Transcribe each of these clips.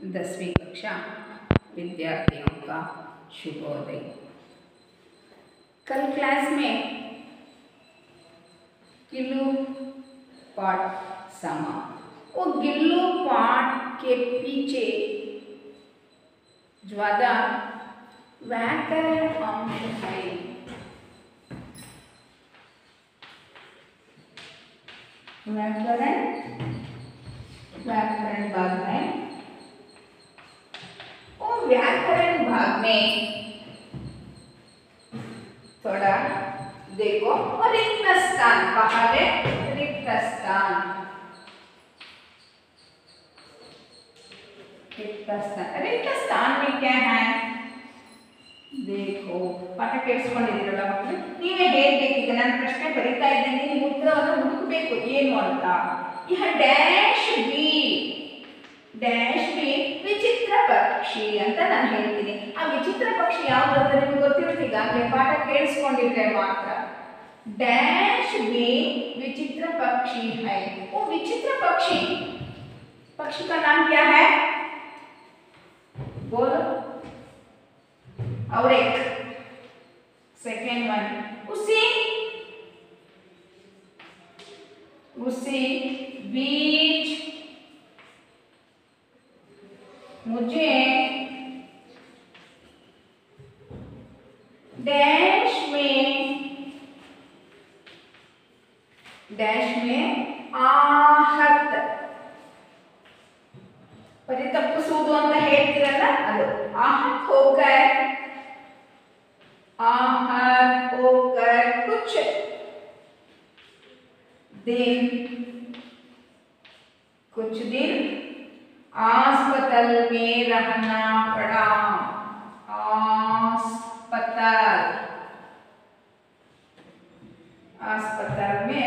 दसवीं कक्षा विद्यार्थियों का शुभोदय कल क्लास में गिल्लू पाठ समा वो गिल्लू पाठ के पीछे ज्यादा व्याकरण अंश है व्याकरण व्याकरण भाग में वो व्याकरण भाग में थोड़ा देखो और रिक्त स्थान पहले रिक्त स्थान रिक्त स्थान रिक्त स्थान में क्या है देखो ಪಾಠ ಕೇಳಿಸ್ಕೊಂಡಿದ್ದೀರಲ್ಲ ಮಕ್ಕಳು ನೀವೇ ಹೇಳ್ಬೇಕು ಈಗ ನನ್ನ ಪ್ರಶ್ನೆ ಬರೀತಾ ಇದ್ದೇನೆ ನೀವು ಉತ್ತರವನ್ನು ಹುಡುಕಬೇಕು ಏನು ಅಂತ ಇಹ ಡ್ಯಾಶ್ ಬಿ ಡ್ಯಾಶ್ ಬಿ ವಿಚಿತ್ರ ಪಕ್ಷಿ ಅಂತ ನಾನು ಹೇಳ್ತೀನಿ ಆ ವಿಚಿತ್ರ ಪಕ್ಷಿ ಯಾವುದು ಅಂತ ನಿಮ್ಗೆ ಗೊತ್ತಿರುತ್ತೆ ಈಗಾಗಲೇ ಪಾಠ ಕೇಳಿಸ್ಕೊಂಡಿದ್ರೆ ಮಾತ್ರ ಡ್ಯಾಶ್ ಬಿ विचित्र पक्षी है वो विचित्र पक्षी पक्षी का नाम क्या है बोलो और एक सेकेंड वन उसी उसी बीच मुझे डैश में डैश में आहत ಪರಿತಪ್ಪಿಸುವುದು ಅಂತ ಹೇಳ್ತೀರಲ್ಲ ಅದು आहत होकर आहत होकर कुछ दिन कुछ दिन अस्पताल में रहना पड़ा अस्पताल अस्पताल में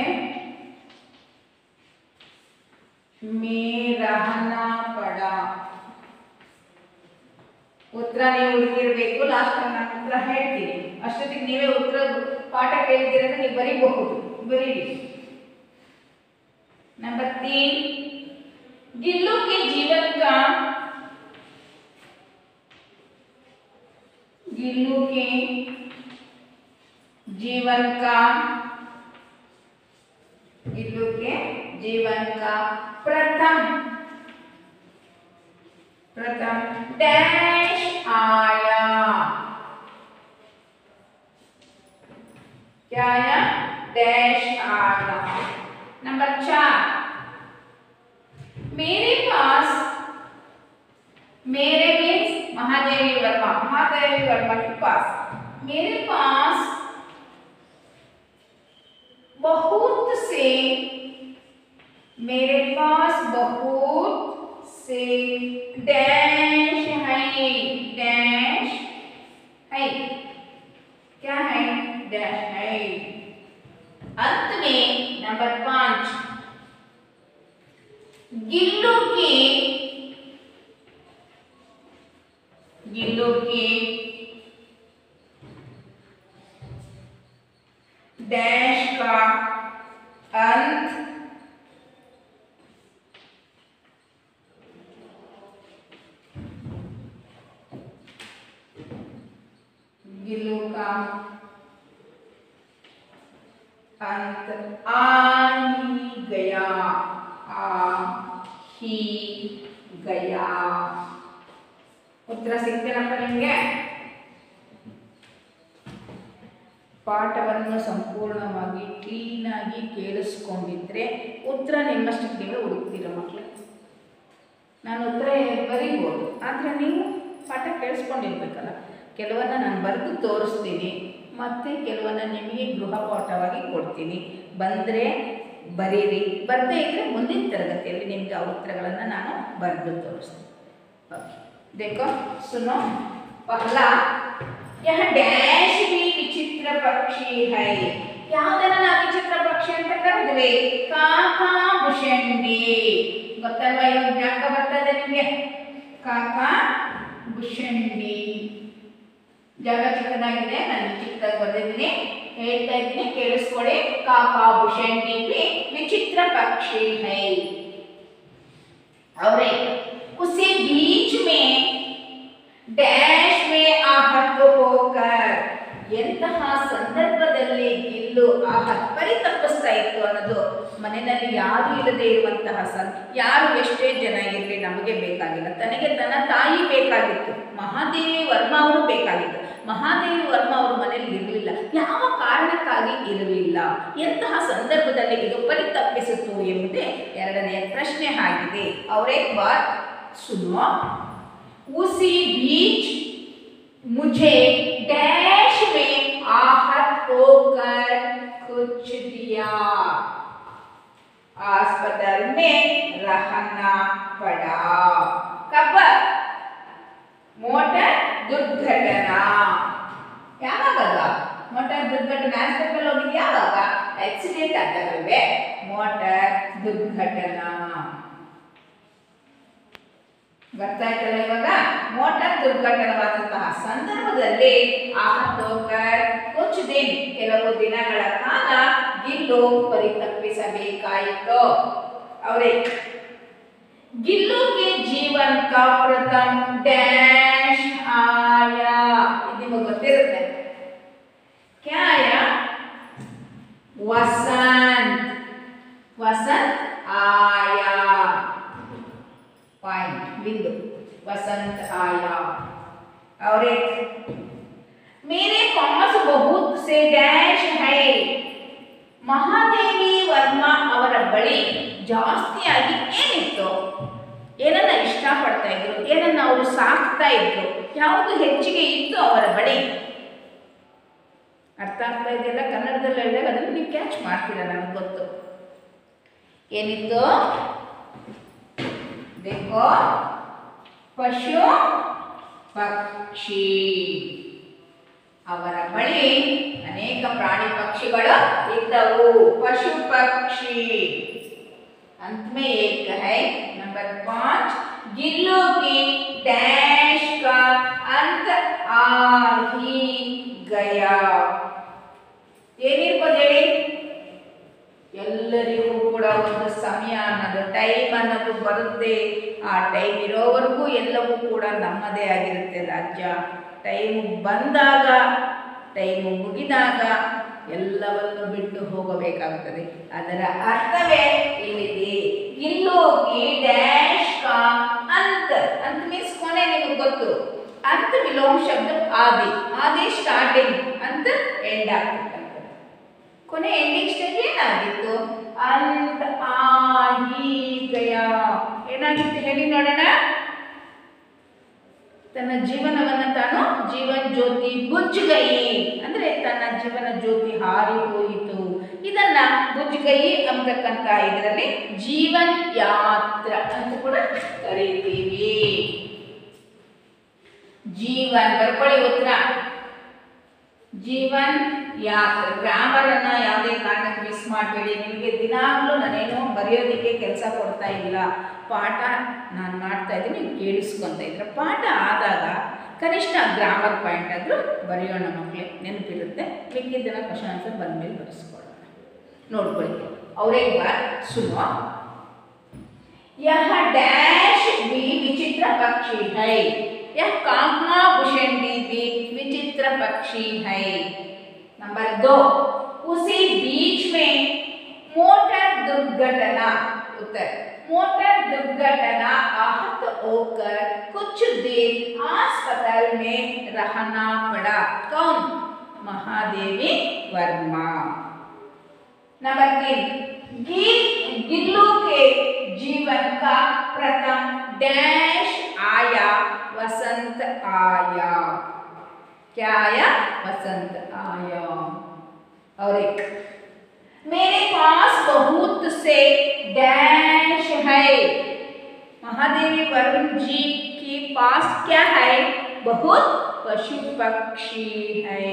में रहना पड़ा ಉತ್ತರ ನೀವು ಹುಡುಕಿರ್ಬೇಕು ಲಾಸ್ಟ್ ನಾನು ಉತ್ತರ ಹೇಳ್ತೀನಿ ಅಷ್ಟೊತ್ತಿಗೆ ನೀವೇ ಉತ್ತರ ಪಾಠ ಕೇಳಿದ್ದೀರ ನೀವು ಬರೀಬಹುದು ಬರೀರಿ नंबर तीन गिल्लू के जीवन का गिल्लू के जीवन का गिल्लू के जीवन का प्रथम प्रथम डैश आया क्या आया डैश आया नंबर चार मेरे पास मेरे मीन्स महादेवी वर्मा महादेवी वर्मा के पास मेरे पास बहुत से मेरे पास बहुत से डैश है डैश है क्या है डैश है अंत में नंबर पांच गिल्लू के गिल्लू के डैश का अंत गिल्लू का अंत आ ही गया आ ही गया ಉತ್ತರ ಸಿಗ್ತೇನಪ್ಪ ನಿಮಗೆ ಪಾಠವನ್ನು ಸಂಪೂರ್ಣವಾಗಿ ಕ್ಲೀನಾಗಿ ಕೇಳಿಸ್ಕೊಂಡಿದ್ರೆ ಉತ್ತರ ನಿಮ್ಮಷ್ಟಕ್ಕೆ ನೀವೇ ಹುಡುಕ್ತೀರ ಮಕ್ಕಳು ನಾನು ಉತ್ತರ ಬರೀಬೋದು ಆದರೆ ನೀವು ಪಾಠ ಕೇಳಿಸ್ಕೊಂಡಿರ್ಬೇಕಲ್ಲ ಕೆಲವನ್ನ ನಾನು ಬರೆದು ತೋರಿಸ್ತೀನಿ ಮತ್ತು ಕೆಲವನ್ನ ನಿಮಗೆ ಗೃಹಪಾಠವಾಗಿ ಕೊಡ್ತೀನಿ ಬಂದರೆ ಬರೀರಿ ಬರದೇ ಇದ್ದರೆ ಮುಂದಿನ ತರಗತಿಯಲ್ಲಿ ನಿಮಗೆ ಆ ಉತ್ತರಗಳನ್ನು ನಾನು ಬರೆದು ತೋರಿಸ್ತೀನಿ ಓಕೆ देखो सुनो पहला यह डैश भी विचित्र पक्षी है ಯಾವುದನ್ನ ನಾವು ವಿಚಿತ್ರ ಪಕ್ಷಿ ಅಂತ ಕರೆದ್ವಿ ಕಾಕಾ ಬುಷಂಡಿ ಗೊತ್ತಲ್ವಾ ಇವಾಗ ಜ್ಞಾಪಕ ಬರ್ತದೆ ನಿಮಗೆ ಕಾಕಾ ಬುಷಂಡಿ ಜಾಗ ಚಿಕ್ಕದಾಗಿದೆ ನಾನು ಚಿಕ್ಕದಾಗಿ ಬರೆದಿದ್ದೀನಿ ಹೇಳ್ತಾ ಇದ್ದೀನಿ ಕೇಳಿಸ್ಕೊಳ್ಳಿ ಕಾಕಾ ಬುಷಂಡಿ भी विचित्र पक्षी है और एक उसे बीच ಎಂತಹ ಸಂದರ್ಭದಲ್ಲಿ ಗಿಲ್ಲು ಆ ಹತ್ಪರಿ ತಪ್ಪಿಸ್ತಾ ಇತ್ತು ಅನ್ನೋದು ಮನೆಯಲ್ಲಿ ಯಾರು ಇಲ್ಲದೆ ಇರುವಂತಹ ಸನ್ ಯಾರು ಎಷ್ಟೇ ಜನ ಇರಲಿ ನಮಗೆ ಬೇಕಾಗಿಲ್ಲ ತನಗೆ ತನ್ನ ತಾಯಿ ಬೇಕಾಗಿತ್ತು ಮಹಾದೇವಿ ವರ್ಮ ಅವರು ಬೇಕಾಗಿತ್ತು ಮಹಾದೇವಿ ವರ್ಮ ಅವರು ಮನೇಲಿ ಇರಲಿಲ್ಲ ಯಾವ ಕಾರಣಕ್ಕಾಗಿ ಇರಲಿಲ್ಲ ಎಂತಹ ಸಂದರ್ಭದಲ್ಲಿ ಇದು ಪರಿತಪ್ಪಿಸಿತು ಎಂಬುದೇ ಎರಡನೆಯ ಪ್ರಶ್ನೆ ಆಗಿದೆ ಅವರೇ ಬಾರ್ ಸುನೋ उसी बीच मुझे डैश में आहत होकर कुछ दिया अस्पताल में रहना पड़ा कब ಮೋಟಾರ್ ದುರ್ಘಟನಾ ಯಾವಾಗ ಮೋಟಾರ್ ದುರ್ಘಟನಾ ಹಾಸ್ಪಿಟಲ್ ಹೋಗಿದ್ದು ಯಾವಾಗ ಆಕ್ಸಿಡೆಂಟ್ ಆದಾಗಲ್ವೇ ಮೋಟಾರ್ ದುರ್ಘಟನಾ ಗೊತ್ತಾಯ್ತಲ್ಲ ಇವಾಗ ಮೋಟಾರ್ ದುರ್ಘಟನವಾದಂತಹ ಸಂದರ್ಭದಲ್ಲಿ ಆಹತೋಕರ್ ಕುಚ್ ದಿನ್ ಕೆಲವು ದಿನಗಳ ಕಾಲ ಗಿಲ್ಲು ಪರಿತಪ್ಪಿಸಬೇಕಾಯಿತು ಅವರೇ गिल्लू के जीवन का प्रथम डैश आया ಇದು ನಿಮಗೆ ಗೊತ್ತಿರುತ್ತೆ क्या आया वसंत वसंत आया पॉइंट बिंदु वसंत आया और एक मेरे पास बहुत से डैश है ಮಹಾದೇವಿ ವರ್ಮಾ ಅವರ ಬಳಿ ಜಾಸ್ತಿಯಾಗಿ ಏನಿತ್ತು ಏನನ್ನ ಇಷ್ಟಪಡ್ತಾ ಇದ್ರು ಏನನ್ನ ಅವರು ಸಾಕ್ತಾ ಇದ್ರು ಯಾವುದು ಹೆಚ್ಚಿಗೆ ಇತ್ತು ಅವರ ಬಳಿ ಅರ್ಥ ಆಗ್ತಾ ಇದೆಯಲ್ಲ ಕನ್ನಡದಲ್ಲಿ ಹೇಳಿದಾಗ ಅದನ್ನು ನೀವು ಕ್ಯಾಚ್ ಮಾಡ್ತೀರಾ ನನಗೆ ಗೊತ್ತು ಏನಿತ್ತು देखो ಪಶು ಪಕ್ಷಿ ಅವರ ಬಳಿ ಅನೇಕ ಪ್ರಾಣಿ ಪಕ್ಷಿಗಳು ಇದ್ದವು ಪಶು ಪಕ್ಷಿ अंत में एक है नंबर पांच गिल्लू की डैश का अंत आ ही गया ಏನಿರ್ಬೋದು ಹೇಳಿ ಎಲ್ಲರಿಗೂ ಕೂಡ ಒಂದು ಸಮಯ ಅನ್ನೋದು ಟೈಮ್ ಅನ್ನೋದು ಬರುತ್ತೆ ಆ ಟೈಮ್ ಇರೋವರೆಗೂ ಎಲ್ಲವೂ ಕೂಡ ನಮ್ಮದೇ ಆಗಿರುತ್ತೆ ರಾಜ್ಯ ಟೈಮು ಬಂದಾಗ ಟೈಮು ಮುಗಿದಾಗ ಎಲ್ಲವನ್ನು ಬಿಟ್ಟು ಹೋಗಬೇಕಾಗುತ್ತದೆ ಅದರ ಅರ್ಥವೇ ಇಲ್ಲಿದೆ ಇಲ್ಲೋಗಿ ಡ್ಯಾಶ್ ಕಾ ಅಂತ ಅಂತ ಮೀನ್ಸ್ ಕೊನೆ ನಿಮಗೆ ಗೊತ್ತು ಅಂತ ವಿಲೋಮ ಶಬ್ದ ಆದಿ ಆದಿ ಸ್ಟಾರ್ಟಿಂಗ್ ಅಂತ ಎಂಡ್ ಆಗ್ತಕ್ಕಂಥದ್ದು ಕೊನೆ ಎಂಡಿಂಗ್ ಸ್ಟೇಜ್ ಏನಾಗಿತ್ತು ಅಂತ ಆಗಿ ಗಯ ಏನಾಗಿತ್ತು ಹೇಳಿ ನೋಡೋಣ ತನ್ನ ಜೀವನವನ್ನ ತಾನು ಜೀವನ್ ಜ್ಯೋತಿ ಬುಜ್ಗೈ ಅಂದ್ರೆ ತನ್ನ ಜೀವನ ಜ್ಯೋತಿ ಹಾರಿ ಹೋಯಿತು ಇದನ್ನ ಬುಜ್ಗೈ ಅಂತಕ್ಕಂತ ಇದರಲ್ಲಿ ಜೀವನ್ ಯಾತ್ರ ಅಂತ ಕೂಡ ಕರೀತೀವಿ ಜೀವನ್ ಬರ್ಕೊಳ್ಳಿ ಉತ್ತರ ಜೀವನ್ ಯಾತ್ರೆ ಗ್ರಾಮರ್ ಅನ್ನ ಯಾವುದೇ ಕಾರಣಕ್ಕೆ ಮಿಸ್ ಮಾಡಬೇಡಿ ನಿಮಗೆ ದಿನಾಗ್ಲೂ ನಾನೇನು ಬರೆಯೋದಕ್ಕೆ ಕೆಲಸ ಕೊಡ್ತಾ ಇಲ್ಲ ಪಾಠ ನಾನು ಮಾಡ್ತಾ ಇದ್ದೀನಿ ನೀವು ಕೇಳಿಸ್ಕೊಂತ ಇದ್ರೆ ಪಾಠ ಆದಾಗ ಕನಿಷ್ಠ ಗ್ರಾಮರ್ ಪಾಯಿಂಟ್ ಆದರೂ ಬರೆಯೋಣ ಮಕ್ಕಳೇ ನೆನಪಿರುತ್ತೆ ಮಿಕ್ಕಿದ್ದನ್ನ ಕ್ವಶನ್ ಆನ್ಸರ್ ಬಂದಮೇಲೆ ಬರೆಸ್ಕೊಳ್ಳೋಣ ನೋಡ್ಕೊಳ್ಳಿ ಅವರೇ ಬಾರ್ ಸುನೋ यह डैश भी विचित्र पक्षी है यह कामना भूषणी भी विचित्र पक्षी है नंबर दो उसी बीच में मोटर दुर्घटना उत्तर मोटर दुर्घटना आहत होकर कुछ देर अस्पताल में रहना पड़ा कौन महादेवी वर्मा नंबर तीन गिल गिल्लू के जीवन का प्रथम डैश आया वसंत आया क्या आया वसंत आया और एक मेरे पास बहुत से डैश है महादेवी वरुण जी के पास क्या है बहुत पशु पक्षी है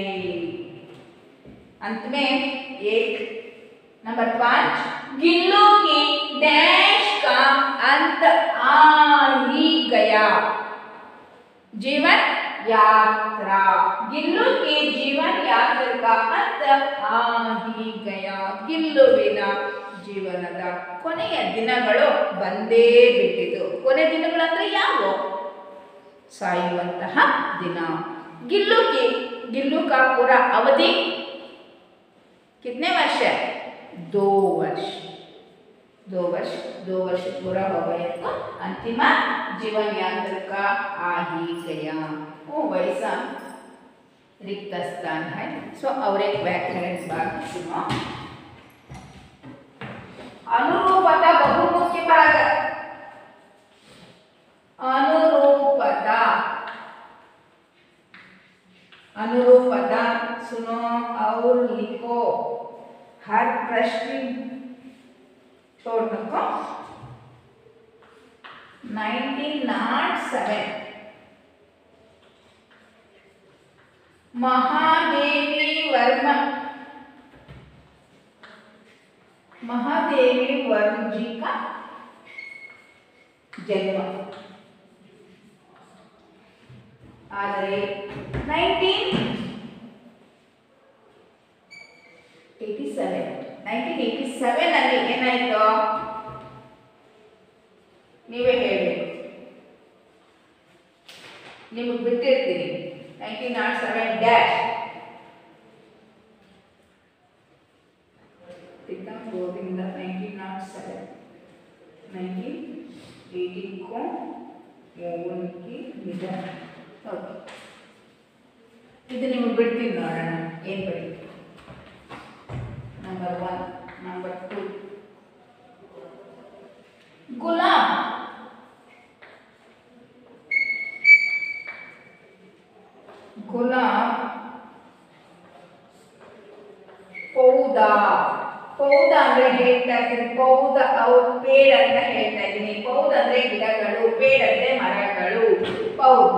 अंत में एक नंबर पांच गिल्लू की डैश का अंत आ ही गया जीवन यात्रा गिल्लू की जीवन यात्रा का अंत आ ही गया ಗಿಲ್ಲುವಿನ ಜೀವನದ ಕೊನೆಯ ದಿನಗಳು ಬಂದೇ ಬಿಟ್ಟಿತು ಕೊನೆ ದಿನಗಳು ಅಂದ್ರೆ ಯಾವುವು ಸಾಯುವಂತಹ ದಿನ ಗಿಲ್ಲುಗೆ गिल्लू का पूरा अवधि कितने वर्ष है दो वर्ष दो वर्ष दो वर्ष पूरा हो गया तो अंतिम जीवन यात्रा का आ ही गया वो वैसा रिक्त स्थान है सो और एक व्याकरण भाग सुनो ಅನುರೂಪದ ಬಹುಮುಖ್ಯ ಭಾಗ ಅನುರೂಪದ अनुरूपता सुनो और लिखो हर प्रश्न छोड़ दो nineteen nought seven Mahadevi Varma Mahadevi Varma ji का जन्म ಆದರೆ nineteen eighty seven nineteen eighty seven ಅಲ್ಲಿ ಏನಾಯ್ತು ನೀವೇ ಹೇಳಬೇಕು ನಿಮಗೆ ಬಿಟ್ಟಿರ್ತೀನಿ nineteen nought seven dash Govinda nineteen nought seven nineteen eighteen को ಮೋಹನ್ की निधन ಓಕೆ ಇದು ನಿಮಗೆ ಬಿಡ್ತೀನಿ ನೋಡೋಣ ಏನು ಬರೀತೀವಿ ನಂಬರ್ ಒನ್ ನಂಬರ್ ಟು ಗುಲಾಮ್ ಗುಲಾಮ್ ಪೌದ ಪೌದ ಅಂದ್ರೆ ಹೇಳ್ತಾ ಇದ್ದೀನಿ ಪೌದ ಅವ್ರ ಪೇಡ್ ಅಂತ ಹೇಳ್ತಾ ಇದ್ದೀನಿ ಪೌದ ಅಂದ್ರೆ ಗಿಡಗಳು ಪೇಡ್ ಅಂದ್ರೆ ಮರಗಳು ಪೌದ್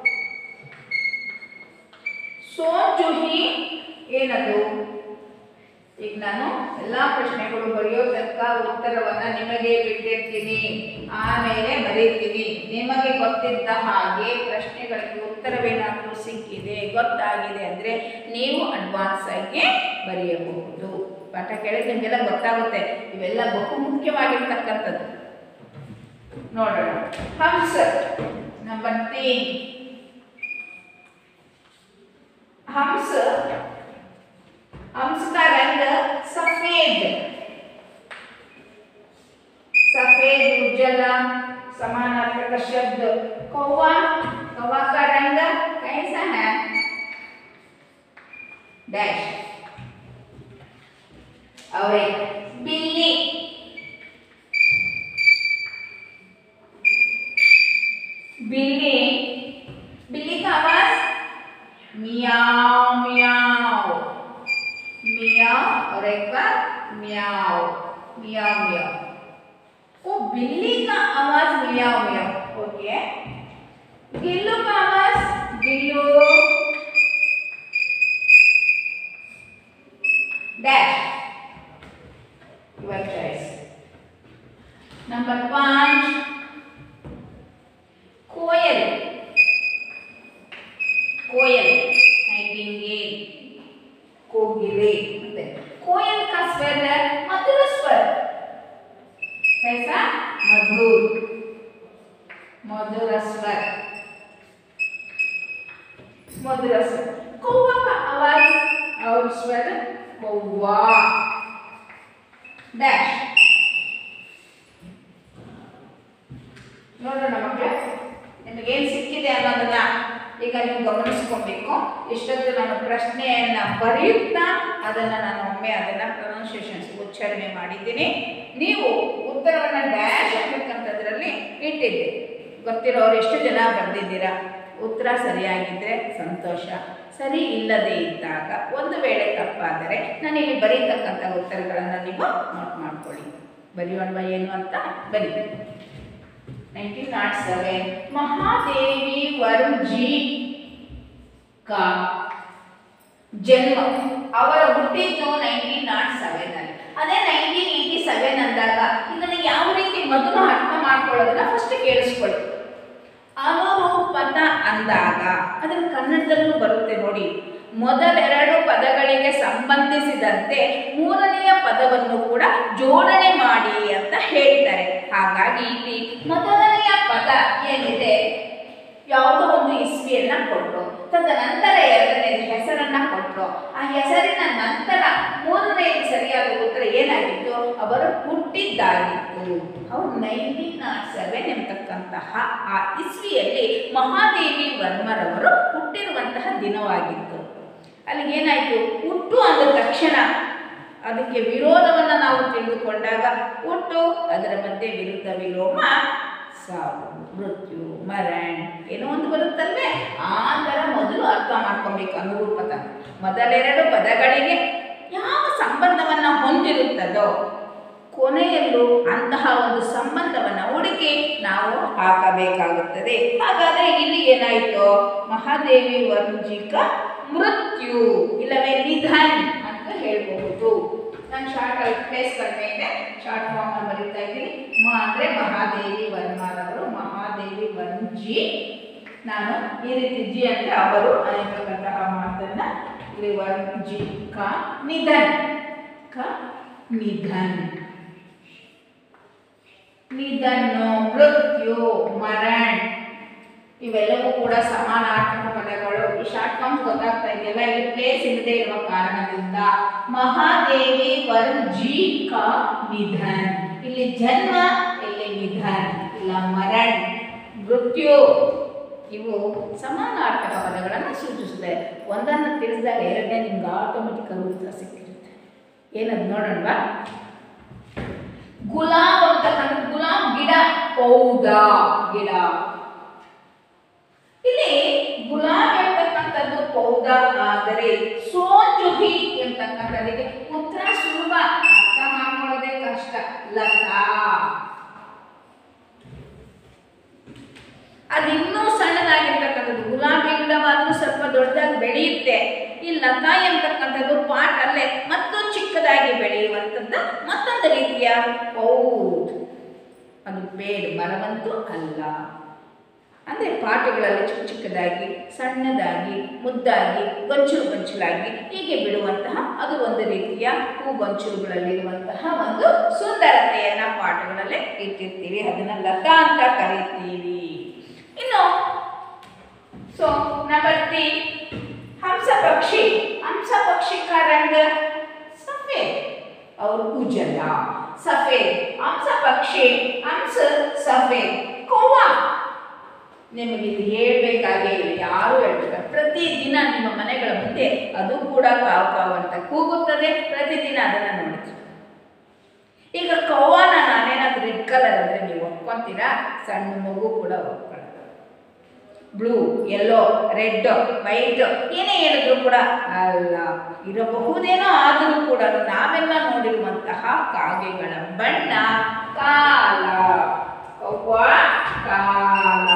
ಸೋನ್ ಜುಹಿ ಏನದು ಈಗ ನಾನು ಎಲ್ಲಾ ಪ್ರಶ್ನೆಗಳು ಬರೆಯೋ ತನಕ ಉತ್ತರವನ್ನ ನಿಮಗೆ ಬಿಟ್ಟಿರ್ತೀನಿ ಆಮೇಲೆ ಬರೀತೀನಿ ನಿಮಗೆ ಗೊತ್ತಿದ್ದ ಹಾಗೆ ಪ್ರಶ್ನೆಗಳಿಗೆ ಉತ್ತರವೇನಾದರೂ ಸಿಕ್ಕಿದೆ ಗೊತ್ತಾಗಿದೆ ಅಂದ್ರೆ ನೀವು ಅಡ್ವಾನ್ಸ್ ಆಗಿ ಬರೆಯಬಹುದು ಪಾಠ ಕೇಳಿದ್ರೆ ನಿಮಗೆಲ್ಲ ಗೊತ್ತಾಗುತ್ತೆ ಇವೆಲ್ಲ ಬಹು ಮುಖ್ಯವಾಗಿರ್ತಕ್ಕಂಥದ್ದು ನೋಡೋಣ ಹಂಸ ನಂಬರ್ ತೀನ್ हंस हंस का रंग सफेद सफेद उज्जला समानार्थक शब्द कौवा कौवा का रंग कैसा है डैश और एक बिल्ली बिल्ली बिल्ली का आवाज मियाओ मियाओ मियाओ और एक बार मियाओ मियाओ मियाओ वो बिल्ली का आवाज मियाओ मियाओ ओके गिल्लू का आवाज Gillu dash your choice number पांच कोयल कोयल नाइटिंगेल कोगिले कोयल का स्वर है मधुर स्वर कैसा मधुर मधुर स्वर मधुर स्वर कौवा का आवाज और स्वर कौवा डैश ನೋಡೋಣ ಮಕ್ಕಳೇ ನಿಮಗೇನು ಸಿಕ್ಕಿದೆ ಅನ್ನೋದನ್ನ ಈಗ ನೀವು ಗಮನಿಸ್ಕೊಬೇಕು ಇಷ್ಟೊತ್ತು ನಾನು ಪ್ರಶ್ನೆಯನ್ನ ಬರೆಯುತ್ತಾ ಅದನ್ನು ನಾನು ಒಮ್ಮೆ ಅದನ್ನು ಪ್ರೊನೌನ್ಸಿಯೇಷನ್ಸ್ ಉಚ್ಚಾರಣೆ ಮಾಡಿದ್ದೀನಿ ನೀವು ಉತ್ತರವನ್ನು ಡ್ಯಾಶ್ ಅನ್ನತಕ್ಕಂಥದ್ರಲ್ಲಿ ಇಟ್ಟಿದ್ದೆ ಗೊತ್ತಿರೋರು ಎಷ್ಟು ಜನ ಬರೆದಿದ್ದೀರಾ ಉತ್ತರ ಸರಿಯಾಗಿದ್ದರೆ ಸಂತೋಷ ಸರಿ ಇಲ್ಲದೆ ಇದ್ದಾಗ ಒಂದು ವೇಳೆ ತಪ್ಪಾದರೆ ನಾನು ಇಲ್ಲಿ ಬರೀತಕ್ಕಂಥ ಉತ್ತರಗಳನ್ನು ನೀವು ನೋಟ್ ಮಾಡ್ಕೊಳ್ಳಿ ಬರೆಯೋಣ ಏನು ಅಂತ ಬರೀ 1907 महादेवी वरुण जी का ಜನ್ಮ ಅವರ ಹುಟ್ಟಿದ್ದು ನೈನ್ಟೀನ್ ನಾಟ್ ಸೆವೆನ್ ಅಲ್ಲಿ ಅದೇ ನೈನ್ಟೀನ್ ಏಯ್ಟಿ ಸೆವೆನ್ ಅಂದಾಗ ಇದನ್ನು ಯಾವ ರೀತಿ ಮೊದಲು ಅರ್ಥ ಮಾಡ್ಕೊಳ್ಳೋದನ್ನ ಫಸ್ಟ್ ಕೇಳಿಸ್ಕೊಳ್ಳಿ ಅನುರೂಪತ ಅಂದಾಗ ಅದನ್ನು ಕನ್ನಡದಲ್ಲೂ ಬರುತ್ತೆ ನೋಡಿ ಮೊದಲೆರಡು ಪದಗಳಿಗೆ ಸಂಬಂಧಿಸಿದಂತೆ ಮೂರನೆಯ ಪದವನ್ನು ಕೂಡ ಜೋಡಣೆ ಮಾಡಿ ಅಂತ ಹೇಳ್ತಾರೆ ಹಾಗಾಗಿ ಇಲ್ಲಿ ಮೊದಲನೆಯ ಪದ ಏನಿದೆ ಯಾವುದೋ ಒಂದು ಇಸ್ವಿಯನ್ನ ಕೊಟ್ಟು ತದನಂತರ ಎರಡನೇದು ಮಾಡಿಬಿಟ್ರು ಆ ಹೆಸರಿನ ನಂತರ ಮೂರನೇ ಸರಿಯಾದ ಉತ್ತರ ಏನಾಗಿತ್ತು ಅವರು ಹುಟ್ಟಿದ್ದಾಗಿತ್ತು ಅವರು ನೈನ್ಟೀನ್ ನಾಟ್ ಸೆವೆನ್ ಎಂಬತಕ್ಕಂತಹ ಆ ಇಸ್ವಿಯಲ್ಲಿ ಮಹಾದೇವಿ ವರ್ಮರವರು ಹುಟ್ಟಿರುವಂತಹ ದಿನವಾಗಿತ್ತು ಅಲ್ಲಿಗೆ ಏನಾಯಿತು ಹುಟ್ಟು ಅಂದ ತಕ್ಷಣ ಅದಕ್ಕೆ ವಿರೋಧವನ್ನು ನಾವು ತಿಳಿದುಕೊಂಡಾಗ ಹುಟ್ಟು ಅದರ ಮಧ್ಯೆ ವಿರುದ್ಧ ವಿಲೋಮ ಸಾವು ಮೃತ್ಯು ಮರಣ ಏನೋ ಒಂದು ಬರುತ್ತಲ್ವೇ ಆ ಥರ ಮೊದಲು ಅರ್ಥ ಮಾಡ್ಕೊಬೇಕು ಅನುರೂಪದ ಮೊದಲೆರಡು ಪದಗಳಿಗೆ ಯಾವ ಸಂಬಂಧವನ್ನು ಹೊಂದಿರುತ್ತದೋ ಕೊನೆಯಲ್ಲೂ ಅಂತಹ ಒಂದು ಸಂಬಂಧವನ್ನು ಹುಡುಕಿ ನಾವು ಹಾಕಬೇಕಾಗುತ್ತದೆ ಹಾಗಾದರೆ ಇಲ್ಲಿ ಏನಾಯಿತು ಮಹಾದೇವಿ ವರ್ಜಿಕ ಮೃತ್ಯು ಇಲ್ಲವೇ ನಿಧನ್ ಅಂತ ಹೇಳ್ಬಹುದು ನಾನು ಶಾರ್ಟ್ ಪ್ಲೇಸ್ ಕಡಿಮೆ ಇದೆ ಶಾರ್ಟ್ ಫಾರ್ಮ್ ಅಲ್ಲಿ ಬರೀತಾ ಇದ್ದೀನಿ ಮ ಅಂದರೆ ಮಹಾದೇವಿ ವರ್ಮರವರು ಮಹಾದೇವಿ ವರ್ಜಿ ನಾನು ಈ ರೀತಿ ಜಿ ಅಂದರೆ ಅವರು ಅನ್ನತಕ್ಕಂತಹ ಮಾತನ್ನ ಇಲ್ಲಿ ವರ್ಜಿ ಕ ನಿಧನ್ ಕ ನಿಧನ್ ನಿಧನ್ನು ಮೃತ್ಯು ಮರಣ್ ಇವೆಲ್ಲವೂ ಕೂಡ ಸಮಾನಾರ್ಥಕ ಪದಗಳು ಈ ಶಾರ್ಟ್ ಫಾರ್ಮ್ಸ್ ಗೊತ್ತಾಗ್ತಾ ಇದೆಯಲ್ಲ ಇಲ್ಲಿ ಪ್ಲೇಸ್ ಇಲ್ಲದೆ ಇರುವ ಕಾರಣದಿಂದ ಮಹಾದೇವಿ ವರ್ಜಿ ಕ ನಿಧನ್ ಇಲ್ಲಿ ಜನ್ಮ ಇಲ್ಲಿ ನಿಧನ್ ಇಲ್ಲ ಮರಣ್ ಮೃತ್ಯು ಇವು ಸಮಾನಾರ್ಥಕ ಪದಗಳನ್ನು ಸೂಚಿಸುತ್ತೆ ಒಂದನ್ನು ತಿಳಿಸಿದಾಗ ಎರಡನೇ ನಿಮ್ಗೆ ಆಟೋಮೆಟಿಕ್ ಉತ್ತರ ಸಿಕ್ಕಿರುತ್ತೆ ಏನದು ನೋಡೋಣವಾ ಗುಲಾಬ್ ಅಂತಕ್ಕಂಥ ಗುಲಾಬ್ ಗಿಡ ಹೌದಾ ಗಿಡ ಇಲ್ಲಿ ಗುಲಾಬ್ ಎಂತಕ್ಕಂಥದ್ದು ಪೌದ ಆದರೆ ಸೋಜುಹಿ ಎಂತಕ್ಕಂಥದ್ದಕ್ಕೆ ಉತ್ತರ ಸುಲಭ ಅರ್ಥ ಮಾಡ್ಕೊಳ್ಳೋದೇ ಕಷ್ಟ ಲತಾ ಅದಿನ್ನೂ ಸಣ್ಣದಾಗಿರ್ತಕ್ಕಂಥದ್ದು ಗುಲಾಬಿ ಗಿಡವಾದ್ರೂ ಸ್ವಲ್ಪ ದೊಡ್ಡದಾಗಿ ಬೆಳೆಯುತ್ತೆ ಈ ಲತಾ ಎಂತಕ್ಕಂಥದ್ದು ಪಾಟ್ ಅಲ್ಲೇ ಮತ್ತು ಚಿಕ್ಕದಾಗಿ ಬೆಳೆಯುವಂಥದ್ದು ಮತ್ತೊಂದು ರೀತಿಯ ಪೌದ್ ಅದು ಬೇಡ್ ಮರವಂತೂ ಅಲ್ಲ ಅಂದರೆ ಪಾಟುಗಳಲ್ಲಿ ಚಿಕ್ಕ ಚಿಕ್ಕದಾಗಿ ಸಣ್ಣದಾಗಿ ಮುದ್ದಾಗಿ ಗೊಂಚಲು ಗೊಂಚಲಾಗಿ ಹೀಗೆ ಬಿಡುವಂತಹ ಅದು ಒಂದು ರೀತಿಯ ಹೂ ಗೊಂಚಲುಗಳಲ್ಲಿರುವಂತಹ ಒಂದು ಸುಂದರತೆಯನ್ನ ಪಾಟುಗಳಲ್ಲಿ ಇಟ್ಟಿರ್ತೀವಿ ಅದನ್ನ ಲತಾ ಅಂತ ಕರೀತೀವಿ ಇನ್ನು ಸೊ ನಂಬರ್ ತ್ರೀ ಹಂಸ ಪಕ್ಷಿ ಹಂಸ ಪಕ್ಷಿ का रंग सफेद और उजला सफेद हंस पक्षी हंस सफेद कौवा ನಿಮಗೆ ಇದು ಹೇಳ್ಬೇಕಾಗೇ ಇಲ್ಲ ಯಾರು ಹೇಳ್ಬೇಕು ಪ್ರತಿದಿನ ನಿಮ್ಮ ಮನೆಗಳ ಮುಂದೆ ಅದು ಕೂಡ ಕಾವು ಕಾವು ಅಂತ ಕೂಗುತ್ತದೆ ಪ್ರತಿದಿನ ಅದನ್ನು ನೋಡ್ತೀವಿ ಈಗ ಕವ್ವಾನ ನಾನೇನಾದ್ರೂ ರೆಡ್ ಕಲರ್ ಅಂದರೆ ನೀವು ಒಪ್ಕೊಂತೀರಾ ಸಣ್ಣ ಮಗು ಕೂಡ ಒಪ್ಕೊಳ್ಳೋದು ಬ್ಲೂ ಯೆಲ್ಲೋ ರೆಡ್ ವೈಟ್ ಏನೇ ಹೇಳಿದ್ರು ಕೂಡ ಅಲ್ಲ ಇರಬಹುದೇನೋ ಆದರೂ ಕೂಡ ನಾವೆಲ್ಲ ನೋಡಿರುವಂತಹ ಕಾಗೆಗಳ ಬಣ್ಣ ಕಾಲ ಕವ್ವ ಕಾಲ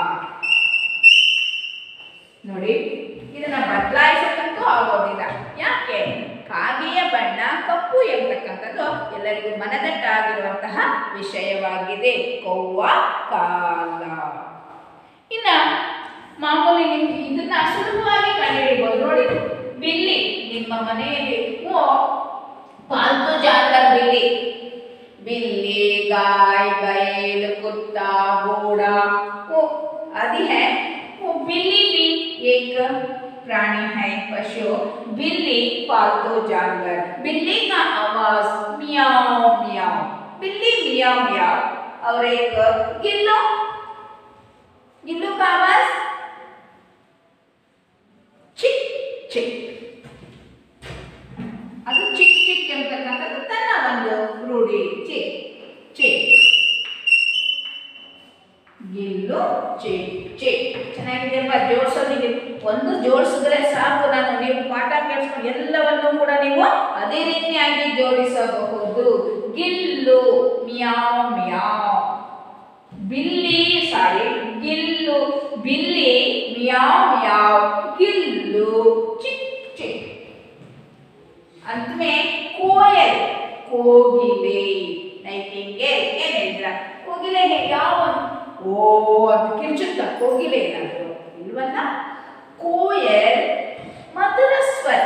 ನೋಡಿ ಇದನ್ನ ಬದಲಾಯಿಸಕ್ಕಂತೂ ಆಗೋದಿಲ್ಲ ಯಾಕೆ ಕಾಗೆಯ ಬಣ್ಣ ಕಪ್ಪು ಎಂಬತಕ್ಕಂಥದ್ದು ಎಲ್ಲರಿಗೂ ಮನದಟ್ಟಾಗಿರುವಂತಹ ವಿಷಯವಾಗಿದೆ ಕವ್ವ ಕಾಲ ಇನ್ನ ಮಾಮೂಲಿ ನಿಮ್ಗೆ ಇದನ್ನ ಸುಲಭವಾಗಿ ಕಂಡುಹಿಡಿಬಹುದು ನೋಡಿ ಬಿಲ್ಲಿ ನಿಮ್ಮ ಮನೆಯಲ್ಲಿ ಓ ಪಾಲ್ತು ಜಾನವರ್ ಬಿಲ್ಲಿ बिल्ली गाय बैल कुत्ता घोड़ा वो आदि है वो बिल्ली भी एक प्राणी है पशु बिल्ली पालतू जानवर बिल्ली का आवाज मियाओ मियाओ बिल्ली मियाओ मियाओ और एक गिल्लो गिल्लू का आवाज चिक चिक ಅದು ಚಿಕ್ ಚಿಕ್ ಎಂಬತಕ್ಕಂಥದ್ದು ತನ್ನ ಒಂದು ರೂಢಿ ಚಿಕ್ ಚಿಕ್ ಗಿಲ್ಲು ಚಿಕ್ ಚಿಕ್ ಚೆನ್ನಾಗಿದೆಯಲ್ವಾ ಜೋಡಿಸೋದಿದೆ ಒಂದು ಜೋಡಿಸಿದ್ರೆ ಸಾಕು ನಾನು ನೀವು ಪಾಠ ಕೇಳಿಸ್ಕೊಂಡು ಎಲ್ಲವನ್ನೂ ಕೂಡ ನೀವು ಅದೇ ರೀತಿಯಾಗಿ ಜೋಡಿಸಬಹುದು ಗಿಲ್ಲು ಮಿಯಾವ್ ಮಿಯಾವ್ ಬಿಲ್ಲಿ ಸಾರಿ ಗಿಲ್ಲು ಬಿಲ್ಲಿ ಮಿಯಾವ್ ಮಿಯಾವ್ ಗಿಲ್ಲು ಚಿಕ್ ಚಿಕ್ अंत में कोयल ಕೋಗಿಲೆ ನೈಟಿಂಗೇಲ್ ಏನ್ ಹೇಳಿದ್ರ ಕೋಗಿಲೆ ಹೇ- ಯಾವ ಓ ಅಂತ ಕಿರ್ಚುತ್ತ ಕೋಗಿಲೆ ಏನಾದ್ರು ಇಲ್ವಲ್ಲ ಕೋಯಲ್ ಮಧುರ ಸ್ವರ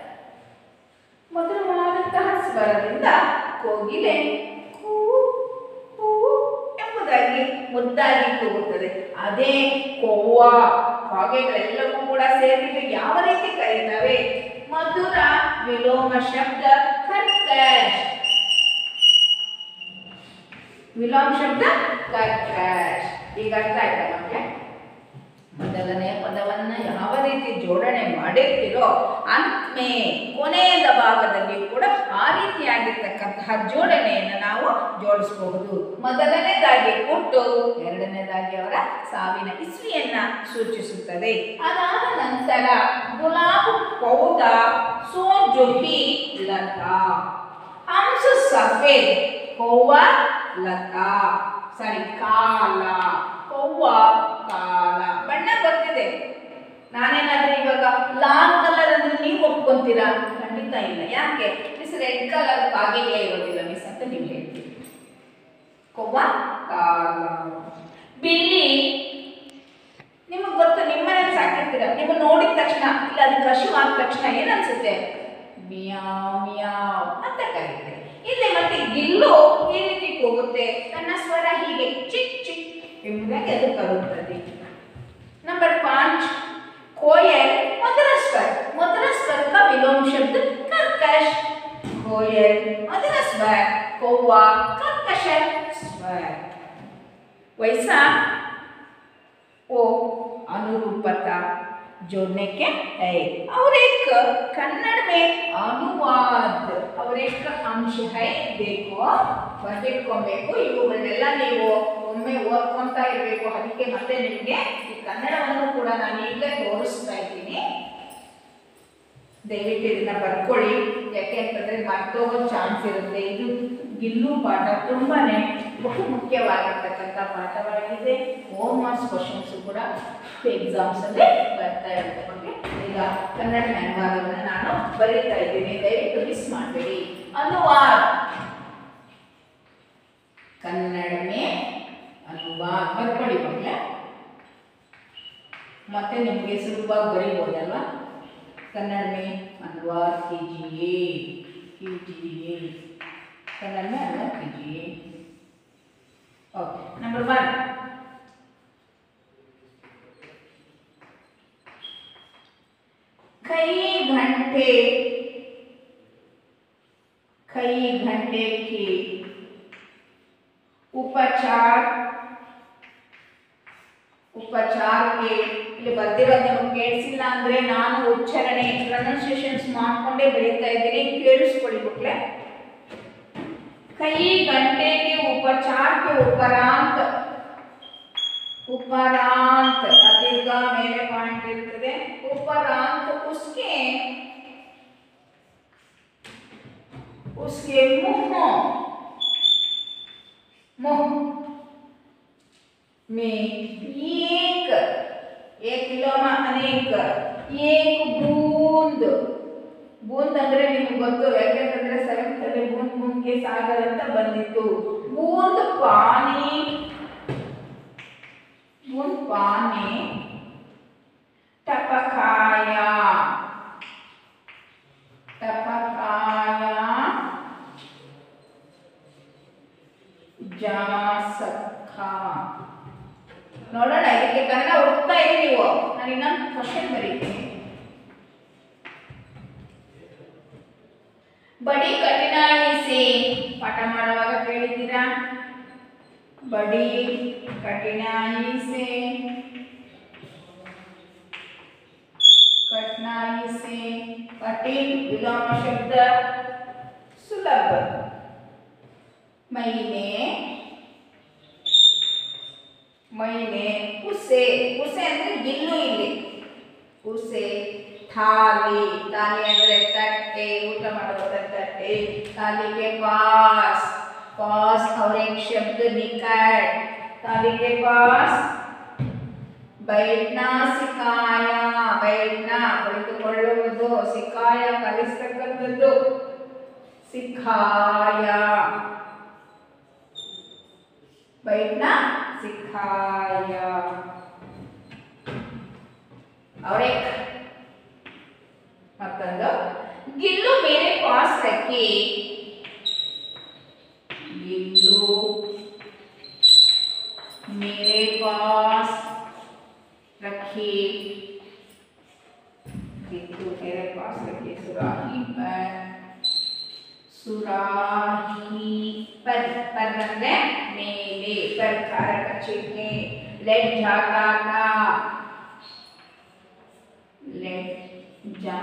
ಮಧುರವಾದಂತಹ ಸ್ವರದಿಂದ ಕೋಗಿಲೆ ಕೂ ಕೂ ಎಂಬುದಾಗಿ ಮುದ್ದಾಗಿ ಕೂಗುತ್ತದೆ ಅದೇ ಕೋವ ಕಾಗೆಗಳೆಲ್ಲವೂ ಕೂಡ ಸೇರಿಬಿಟ್ಟು ಯಾವ ರೀತಿ ಕರೀತವೆ ಮಧುರ ವಿಲೋಮ ಶಬ್ದ ಕರ್ಕಶ್ ವಿಲೋಮ ಶಬ್ದ ಕರ್ಕಶ್ ಈಗ ಅರ್ಥ ಆಯ್ತಾ ನಮಗೆ ಮೊದಲನೇ ಪದವನ್ನ ಯಾವ ರೀತಿ ಜೋಡಣೆ ಮಾಡಿರ್ತೀರೋ ಅಂತ್ಮೆ ಕೊನೆಯದ ಭಾಗದಲ್ಲಿ ಕೂಡ ಆ ರೀತಿಯಾಗಿರ್ತಕ್ಕಂತಹ ಜೋಡಣೆಯನ್ನು ನಾವು ಜೋಡಿಸಬಹುದು ಮೊದಲನೇದಾಗಿ ಹುಟ್ಟು ಎರಡನೇದಾಗಿ ಅವರ ಸಾವಿನ ಇಸ್ವಿಯನ್ನ ಸೂಚಿಸುತ್ತದೆ ಅದಾದ ನಂತರ ಗುಲಾಬ್ ಪೌದ ಸೋಜುಹಿ ಲತಾ ಹಂಸ ಸಫೇದ್ ಕೌವ ಲತಾ ಸಾರಿ ಕಾಲ ಕೌವ ಕಾಲ ಬಣ್ಣ ಬರ್ತಿದೆ ನಾನೇನಾದ್ರೂ ಇವಾಗ ಲಾಲ್ ಕಲರ್ ಅಂದ್ರೆ ನೀವು ಒಪ್ಕೊಂತೀರಾ ಖಂಡಿತ ಇಲ್ಲ ಯಾಕೆ ಮಿಸ್ ರೆಡ್ ಕಲರ್ ಕಾಗೆಯೇ ಇರೋದಿಲ್ಲ ಮಿಸ್ ಅಂತ ನೀವು ಹೇಳ್ತೀರಿ ಕೊವ್ವ ಕಾಲ ಬಿಲ್ಲಿ ನಿಮಗೆ ಗೊತ್ತು ನಿಮ್ಮನೇಲಿ ಸಾಕಿರ್ತೀರ ನೀವು ನೋಡಿದ ತಕ್ಷಣ ಇಲ್ಲ ಅದಕ್ಕೆ ಹಸಿವು ಆದ ತಕ್ಷಣ ಏನ್ ಅನ್ಸುತ್ತೆ ಮಿಯಾವ್ ಮಿಯಾವ್ ಅಂತ ಕರೀತೆ ಇಲ್ಲಿ ಮತ್ತೆ ಗಿಲ್ಲು ಈ ರೀತಿ ಹೋಗುತ್ತೆ ತನ್ನ ಸ್ವರ ಹೀಗೆ ಚಿಕ್ ಚಿಕ್ ಎಂಬುದಾಗಿ ಅದು ಕರುತ್ತದೆ नंबर पाँच कोयल मधुर स्वर मधुर स्वर का विलोम शब्द कर्कश कोयल मधुर स्वर कौवा कर्कश स्वर वैसा वो अनुरूपता जोड़ने के है और एक कन्नड़ में अनुवाद और एक अंश है देखो ಬರ್ದಿಟ್ಕೊಬೇಕು ಇವುಗಳನ್ನೆಲ್ಲ ನೀವು ಒಮ್ಮೆ ಓದ್ಕೊಂತಾ ಇರಬೇಕು ಅದಕ್ಕೆ ಮತ್ತೆ ನಿಮಗೆ ಈ ಕನ್ನಡವನ್ನು ಕೂಡ ನಾನು ಈಗಲೇ ತೋರಿಸ್ತಾ ಇದ್ದೀನಿ ದಯವಿಟ್ಟು ಇದನ್ನ ಬರ್ಕೊಳ್ಳಿ ಯಾಕೆ ಅಂತಂದ್ರೆ ಮರ್ತೋಗೋ ಚಾನ್ಸ್ ಇರುತ್ತೆ ಇದು ಗಿಲ್ಲು ಪಾಠ ತುಂಬಾನೇ ಬಹು ಮುಖ್ಯವಾಗಿರ್ತಕ್ಕಂಥ ಪಾಠವಾಗಿದೆ ಹೋಮ್ ಮಾರ್ಕ್ಸ್ ಕ್ವಶನ್ಸ್ ಕೂಡ ಎಕ್ಸಾಮ್ಸ್ ಅಲ್ಲಿ ಬರ್ತಾ ಇರುತ್ತೆ ಬಗ್ಗೆ ಈಗ ಕನ್ನಡ ಮ್ಯಾನ್ವಾದವನ್ನು ನಾನು ಬರೀತಾ ಇದ್ದೀನಿ ದಯವಿಟ್ಟು ಮಿಸ್ ಮಾಡಬೇಡಿ ಅನುವಾದ ಕನ್ನಡ ಮೇ ಅನುವಾದ ಬರ್ಕೊಳ್ಳಿ ಬಗ್ಗೆ ಮತ್ತೆ ನಿಮಗೆ ಸುಲಭವಾಗಿ ಬರೀಬೋದಲ್ವಾ कन्नड़ में अनुवाद कीजिए कीजिए कन्नड़ में अनुवाद कीजिए ओके नंबर वन कई घंटे कई घंटे के उपचार ಉಪಚಾರಕ್ಕೆ ಇಲ್ಲಿ ಬರ್ದಿರೋದು ನಿಮಗೆ ಕೇಳಿಸಿಲ್ಲ ಅಂದ್ರೆ ನಾನು ಉಚ್ಚಾರಣೆ ಪ್ರೊನೌನ್ಸಿಯೇಷನ್ಸ್ ಮಾಡ್ಕೊಂಡೇ ಬರೀತಾ ಇದ್ದೀನಿ ಕೇಳಿಸ್ಕೊಳ್ಳಿ ಮಕ್ಕಳೇ ಕೈ ಗಂಟೆಗೆ ಉಪಚಾರಕ್ಕೆ ಉಪರಾಂತ ಉಪರಾಂತ ಅದೀಗ ಮೇಲೆ ಪಾಯಿಂಟ್ ಇರ್ತದೆ ಉಪರಾಂತ ಉಸ್ಕೆ उसके मुंह मुंह में एक एक ವಿಲೋಮ ಅನೇಕ ಏಕ್ ಬೂಂದ್ ಬೂಂದ್ ಅಂದ್ರೆ ನಿಮ್ಗೆ ಗೊತ್ತು ಯಾಕೆಂತಂದ್ರೆ ಸೆವೆಂತ್ ಅಲ್ಲಿ ಬೂಂದ್ ಬೂಂದ್ಗೆ ಸಾಗರ್ ಅಂತ ಬಂದಿತ್ತು ಬೂಂದ್ ಪಾನಿ ಬೂಂದ್ ಪಾನಿ ಟಪಕಾಯ ಟಪಕಾಯ जा सकता ನೋಡೋಣ ಇದಕ್ಕೆ ಕನ್ನಡ ಹುಡುಕ್ತಾ ಇರಿ ನೀವು ನಾನು ಇನ್ನೊಂದು ಕ್ವಶನ್ ಬರೀತೀನಿ ಬಡಿ ಕಠಿನಾಯಿ ಸೇ ಪಾಠ ಮಾಡುವಾಗ ಕೇಳಿದ್ದೀರಾ ಬಡಿ ಕಠಿನಾಯಿ ಸೇ कठिनाई से कठिन विलोम शब्द सुलभ महीने ಮೈನೆ ಉಸೆ ಉಸೆ ಅಂದ್ರೆ ಗಿಲ್ಲು ಇಲ್ಲಿ ಉಸೆ ಥಾಲಿ ಥಾಲಿ ಅಂದ್ರೆ ತಟ್ಟೆ ಊಟ ಮಾಡುವ ತಟ್ಟೆ थाली के पास पास और एक शब्द निकट थाली के पास बैठना ಸಿಕಾಯ बैठना ಕುಳಿತುಕೊಳ್ಳುವುದು ಸಿಕಾಯ ಕಲಿಸ್ತಕ್ಕಂಥದ್ದು ಸಿಖಾಯ बैठना सिखाया और एक ಮತ್ತೊಂದು ಗಿಲ್ಲು ಮೇರೆ ಪಾಸ್ ರಕ್ಕಿ ಗಿಲ್ಲು मेरे पास रखिए गिल्लू मेरे पास रखिए ಸುರಾಹಿ ಪರ್ ಸುರಾಹಿ ಪರ್ ಪರ್ ಅಂದ್ರೆ ಮೇಲೆ ಪರ್ ಕಾರಕ ಚಿಹ್ನೆ ಲೆಟ್ ಜಾತಾ ತಾ लेट जा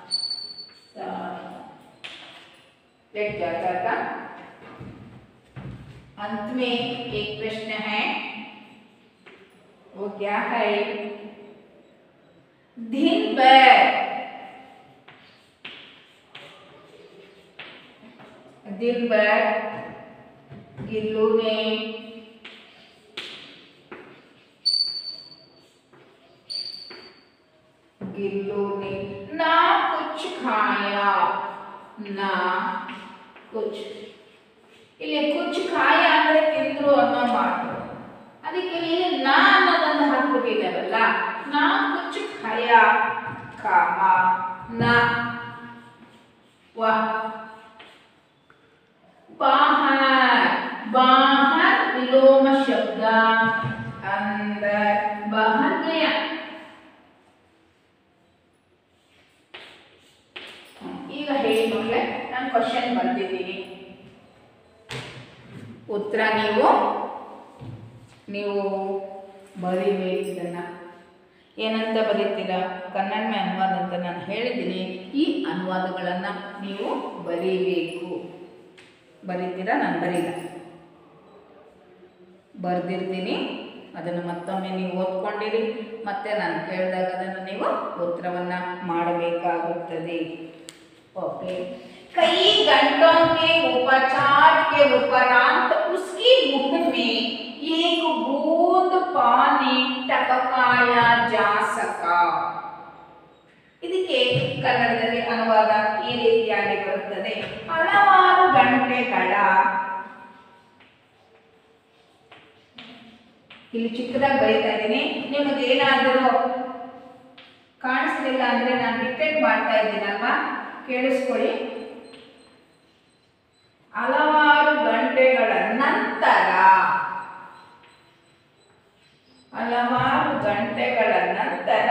लेट जाता था अंत में एक प्रश्न है वो क्या है दिन भर दिन भर गिल्लू ने गिल्लू ने ना कुछ खाया ना कुछ ಇಲ್ಲಿ ಕುಚ್ ಖಾಯ ಅಂದ್ರೆ ತಿಂದ್ರು ಅನ್ನೋ ಮಾತು ಅದಕ್ಕೆ ಇಲ್ಲಿ ನಾ ಅನ್ನೋದನ್ನು ಹಾಕ್ಬಿಟ್ಟಿದ್ದಾರಲ್ಲ ನಾ ಕುಚ್ ಖಾಯ ಕಾಮ ನ ವ ಬಾಹರ್ ಬಾಹರ್ ವಿಲೋಮ ಶಬ್ದ ಅಂದರ್ ಬಾಹರ್ ಗಯಾ ಈಗ ಹೇಳಿ ಮಕ್ಕಳೇ ನಾನು ಕ್ವಶನ್ ಬರ್ದಿದ್ದೀನಿ ಉತ್ತರ ನೀವು ನೀವು ಬರೀಬೇಕು ಇದನ್ನು ಏನಂತ ಬರೀತೀರಾ ಕನ್ನಡ ಮೇ ಅನುವಾದ ಅಂತ ನಾನು ಹೇಳಿದ್ದೀನಿ ಈ ಅನುವಾದಗಳನ್ನು ನೀವು ಬರೀಬೇಕು ಬರೀತೀರಾ ನಾನು ಬರೀಲ್ಲ ಬರೆದಿರ್ತೀನಿ ಅದನ್ನು ಮತ್ತೊಮ್ಮೆ ನೀವು ಓದ್ಕೊಂಡಿರಿ ಮತ್ತೆ ನಾನು ಕೇಳಿದಾಗ ಅದನ್ನು ನೀವು ಉತ್ತರವನ್ನು ಮಾಡಬೇಕಾಗುತ್ತದೆ ओके कई घंटों के उपचार के उपरांत उसकी मुख में एक बूंद पानी टपकाया जा सका ಇದಕ್ಕೆ ಕನ್ನಡದಲ್ಲಿ ಅನುವಾದ ಈ ರೀತಿಯಾಗಿ ಬರುತ್ತದೆ ಹಲವಾರು ಗಂಟೆಗಳ ಇಲ್ಲಿ ಚಿಕ್ಕದಾಗಿ ಬರೀತಾ ಇದ್ದೀನಿ ನಿಮಗೆ ಏನಾದರೂ ಕಾಣಿಸ್ಲಿಲ್ಲ ಅಂದ್ರೆ ನಾನು ಡಿಟೆಕ್ಟ್ ಮಾಡ್ತಾ ಇದ್ದೀನಲ್ವಾ ಕೇಳಿಸ್ಕೊಳ್ಳಿ ಹಲವಾರು ಗಂಟೆಗಳ ನಂತರ ಹಲವಾರು ಗಂಟೆಗಳ ನಂತರ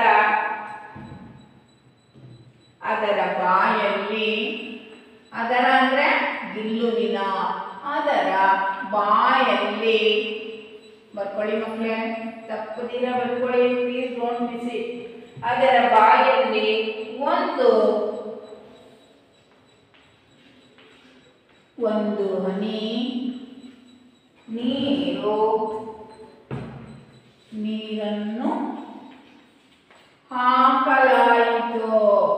ಅದರ ಬಾಯಲ್ಲಿ ಅದರ ಅಂದ್ರೆ ಗಿಲ್ಲುವಿನ ಅದರ ಬಾಯಲ್ಲಿ ಬರ್ಕೊಳ್ಳಿ ಮಕ್ಕಳೇ ತಪ್ಪದಿರ ಬರ್ಕೊಳ್ಳಿ ಪ್ಲೀಸ್ ಡೋಂಟ್ ಮಿಸ್ ಇಟ್ ಅದರ ಬಾಯಲ್ಲಿ ಒಂದು ಒಂದು ಹನಿ ನೀರು ನೀರನ್ನು ಹಾಕಲಾಯಿತು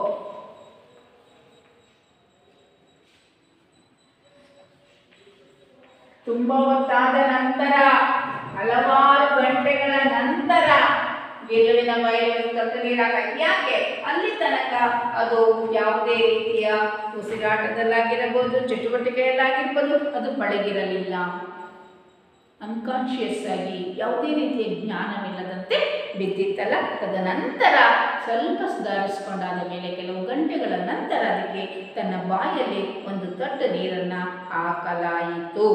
ತುಂಬ ಹೊತ್ತಾದ ನಂತರ ಹಲವಾರು ಗಂಟೆಗಳ ನಂತರ ಗೆಲುವಿನ ಬಾಯಲ್ಲಿ ಕತ್ತು ನೀರಾಗ ಯಾಕೆ ಅಲ್ಲಿ ತನಕ ಅದು ಯಾವುದೇ ರೀತಿಯ ಉಸಿರಾಟದಲ್ಲಾಗಿರಬಹುದು ಚಟುವಟಿಕೆಯಲ್ಲಾಗಿರ್ಬೋದು ಅದು ಪಳಗಿರಲಿಲ್ಲ ಅನ್ಕಾನ್ಶಿಯಸ್ ಆಗಿ ಯಾವುದೇ ರೀತಿಯ ಜ್ಞಾನವಿಲ್ಲದಂತೆ ಬಿದ್ದಿತ್ತಲ್ಲ ತದನಂತರ ಸ್ವಲ್ಪ ಸುಧಾರಿಸಿಕೊಂಡಾದ ಮೇಲೆ ಕೆಲವು ಗಂಟೆಗಳ ನಂತರ ಅದಕ್ಕೆ ತನ್ನ ಬಾಯಲ್ಲಿ ಒಂದು ದೊಡ್ಡ ನೀರನ್ನು ಹಾಕಲಾಯಿತು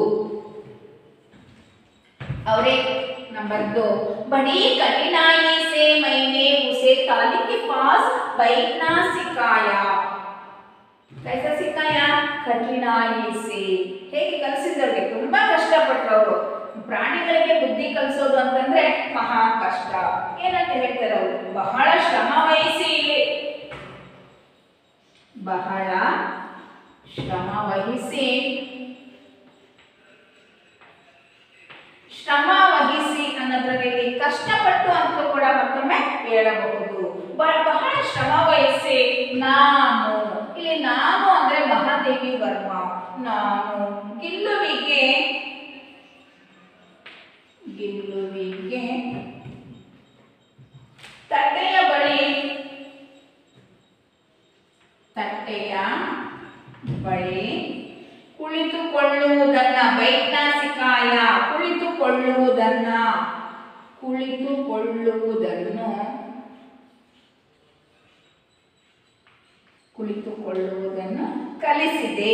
ಅವರೇ नंबर दो बड़ी कठिनाई से मैंने उसे ताली के पास बैठना सिखाया कैसा सिखाया ಕಠಿಣಾಯಿ ಸೇ ಹೇಗೆ ಕಲಿಸಿದ್ರಿಗೆ ತುಂಬಾ ಕಷ್ಟಪಟ್ಟರು ಅವರು ಪ್ರಾಣಿಗಳಿಗೆ ಬುದ್ಧಿ ಕಲಿಸೋದು ಅಂತಂದ್ರೆ ಮಹಾ ಕಷ್ಟ ಏನಂತ ಹೇಳ್ತಾರೆ ಅವರು ಬಹಳ ಶ್ರಮ ವಹಿಸಿ ಬಹಳ ಶ್ರಮ ವಹಿಸಿ ಶ್ರಮ ವಹಿಸಿ ಅನ್ನೋದ್ರಲ್ಲಿ ಕಷ್ಟಪಟ್ಟು ಅಂತ ಕೂಡ ಮತ್ತೊಮ್ಮೆ ಹೇಳಬಹುದು ಬ- ಬಹಳ ಶ್ರಮ ವಹಿಸಿ ನಾನು ಇಲ್ಲಿ ನಾನು ಅಂದ್ರೆ ಮಹಾದೇವಿ ವರ್ಮ ನಾನು ಗಿಲ್ಲುವಿಗೆ ಗಿಲ್ಲುವಿಗೆ ತಟ್ಟೆಯ ಬಳಿ ತಟ್ಟೆಯ ಬಳಿ ಕುಳಿತುಕೊಳ್ಳುವುದನ್ನ ವೈಜ್ಞಾಸಿಕಾಯ ಕುಳಿತುಕೊಳ್ಳುವುದನ್ನ ಕುಳಿತುಕೊಳ್ಳುವುದನ್ನು ಕುಳಿತುಕೊಳ್ಳುವುದನ್ನು ಕಲಿಸಿದೆ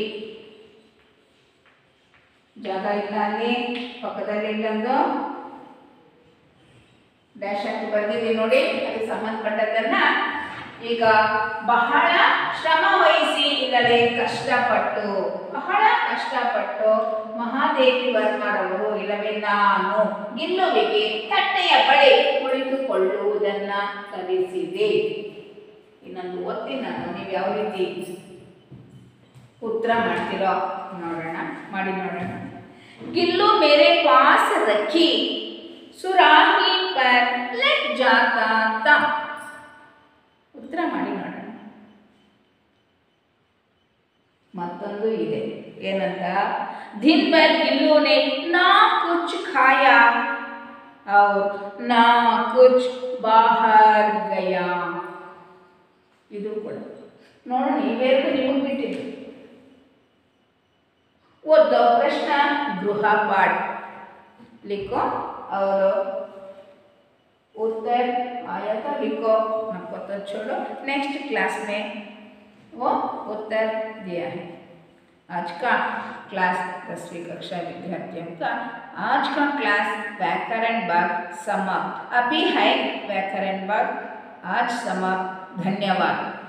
ಜಾಗ ಇಲ್ಲ ಅಲ್ಲಿ ಪಕ್ಕದಲ್ಲಿ ಇಲ್ಲೊಂದು ಡ್ಯಾಶ್ ಹಾಕಿ ಬರ್ದಿದ್ದೀವಿ ನೋಡಿ ಅದಕ್ಕೆ ಸಂಬಂಧಪಟ್ಟದ್ದನ್ನ ಈಗ ಬಹಳ ಶ್ರಮ ವಹಿಸಿ ಇಲ್ಲದೆ ಕಷ್ಟಪಟ್ಟು ಬಹಳ ಕಷ್ಟಪಟ್ಟು ಮಹಾದೇವಿ ವರ್ಮರವರು ಇಲ್ಲವೇ ನಾನು ಗಿಲ್ಲುವಿಗೆ ತಟ್ಟೆಯ ಬಳಿ ಕುಳಿತುಕೊಳ್ಳುವುದನ್ನ ಕಲಿಸಿದೆ ಇನ್ನೊಂದು ಒತ್ತಿ ನಾನು ನೀವು ಯಾವ ರೀತಿ ಉತ್ತರ ಮಾಡ್ತಿರೋ ನೋಡೋಣ ಮಾಡಿ ನೋಡೋಣ गिल्लू मेरे पास रखी सुराही पर लग जाता था ಉತ್ತರ ಮಾಡಿ ನೋಡೋಣ ಮತ್ತೊಂದು ಇದೆ ಏನಂತ ದಿನ್ ಭರ್ ಗಿಲ್ಲು ने ना कुछ खाया और ना कुछ बाहर गया ಇದು ಕೂಡ ನೋಡೋಣ ಇವೆರಡು ನಿಮಗೆ ಬಿಟ್ಟಿದೆ ಓದೋ ಪ್ರಶ್ನ गृहपाठ लिखो और उत्तर आया था लिखो आपको तो छोड़ो नेक्स्ट क्लास में वो उत्तर दिया है आज का क्लास दसवीं कक्षा विद्यार्थियों का आज का क्लास व्याकरण भाग समाप्त अभी है व्याकरण भाग आज समाप्त धन्यवाद